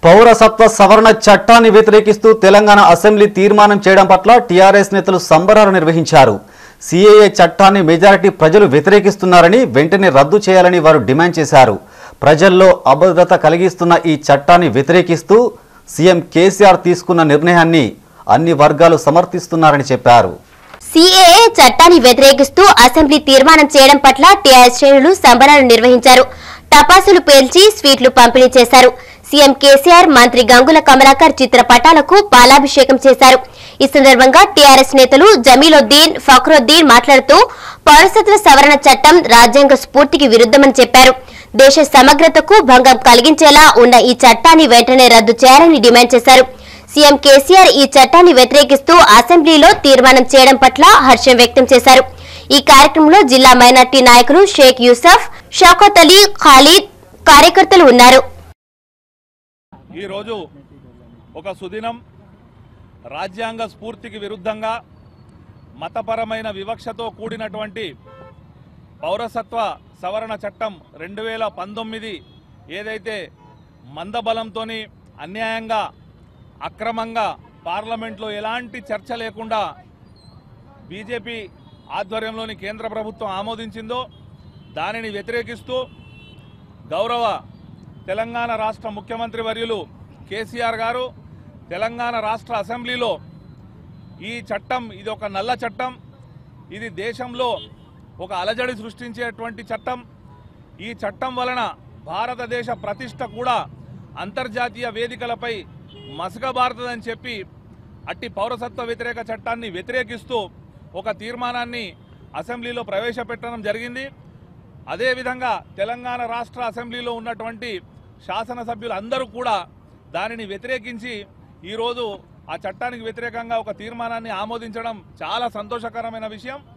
పౌరసత్వ సవరణ చట్టాన్ని వ్యతిరేకిస్తూ తెలంగాణ అసెంబ్లీ తీర్మానం చేయడం పట్ల టీఆర్ఎస్ నేతలు సంబరాలు నిర్వహించారు సిఏఏ చట్టాన్ని మెజారిటీ ప్రజలు వ్యతిరేకిస్తున్నారని వెంటనే రద్దు చేయాలని వారు డిమాండ్ చేశారు ప్రజల్లో అభద్రత కలిగిస్తున్న ఈ చట్టాన్ని వ్యతిరేకిస్తూ సీఎం కేసీఆర్ తీసుకున్న నిర్ణయాన్ని అన్ని వర్గాలు సమర్థిస్తున్నారని చెప్పారు సిఏఏ చట్టాన్ని వ్యతిరేకిస్తూ అసెంబ్లీ తీర్మానం చేయడం పట్ల టీఆర్ఎస్ శ్రేణులు సంబరాలు నిర్వహించారు టపాసులు పేల్చి స్వీట్లు పంపిణీ చేశారు సీఎం కేసీఆర్ మంత్రి గంగుల కమలాకర్ చిత్రపటాలకు పాలాభిషేకం చేశారు ఈ సందర్భంగా టీఆర్ఎస్ నేతలు జమీలుద్దీన్ ఫక్రుద్దీన్ మాట్లాడుతూ పౌరసత్వ సవరణ చట్టం రాజ్యాంగ స్ఫూర్తికి విరుద్ధమని చెప్పారు దేశ సమగ్రతకు భంగం కలిగించేలా ఉన్న ఈ చట్టాన్ని వెంటనే రద్దు చేయాలని డిమాండ్ చేశారు సీఎం కేసీఆర్ ఈ చట్టాన్ని వ్యతిరేకిస్తూ అసెంబ్లీలో తీర్మానం చేయడం పట్ల హర్షం వ్యక్తం చేశారు ఈ కార్యక్రమంలో జిల్లా మైనార్టీ నాయకులు షేక్ యూసఫ్ షౌకత్ అలీ ఖాలీద్ కార్యకర్తలు ఉన్నారు ఈరోజు ఒక సుదినం రాజ్యాంగ స్ఫూర్తికి విరుద్ధంగా మతపరమైన వివక్షతో కూడినటువంటి పౌరసత్వ సవరణ చట్టం రెండు వేల పంతొమ్మిది ఏదైతే మందబలంతో అన్యాయంగా అక్రమంగా పార్లమెంట్లో ఎలాంటి చర్చ లేకుండా బీజేపీ ఆధ్వర్యంలోని కేంద్ర ప్రభుత్వం ఆమోదించిందో దానిని వ్యతిరేకిస్తూ గౌరవ తెలంగాణ రాష్ట్ర ముఖ్యమంత్రి వర్యులు కేసీఆర్ గారు తెలంగాణ రాష్ట్ర అసెంబ్లీలో ఈ చట్టం ఇది ఒక నల్ల చట్టం ఇది దేశంలో ఒక అలజడి సృష్టించేటువంటి చట్టం ఈ చట్టం వలన భారతదేశ ప్రతిష్ట కూడా అంతర్జాతీయ వేదికలపై మసకబారుతుందని చెప్పి అట్టి పౌరసత్వ వ్యతిరేక చట్టాన్ని వ్యతిరేకిస్తూ ఒక తీర్మానాన్ని అసెంబ్లీలో ప్రవేశపెట్టడం జరిగింది అదేవిధంగా తెలంగాణ రాష్ట్ర అసెంబ్లీలో ఉన్నటువంటి శాసనసభ్యులు అందరూ కూడా దానిని వ్యతిరేకించి ఈరోజు ఆ చట్టానికి వ్యతిరేకంగా ఒక తీర్మానాన్ని ఆమోదించడం చాలా సంతోషకరమైన విషయం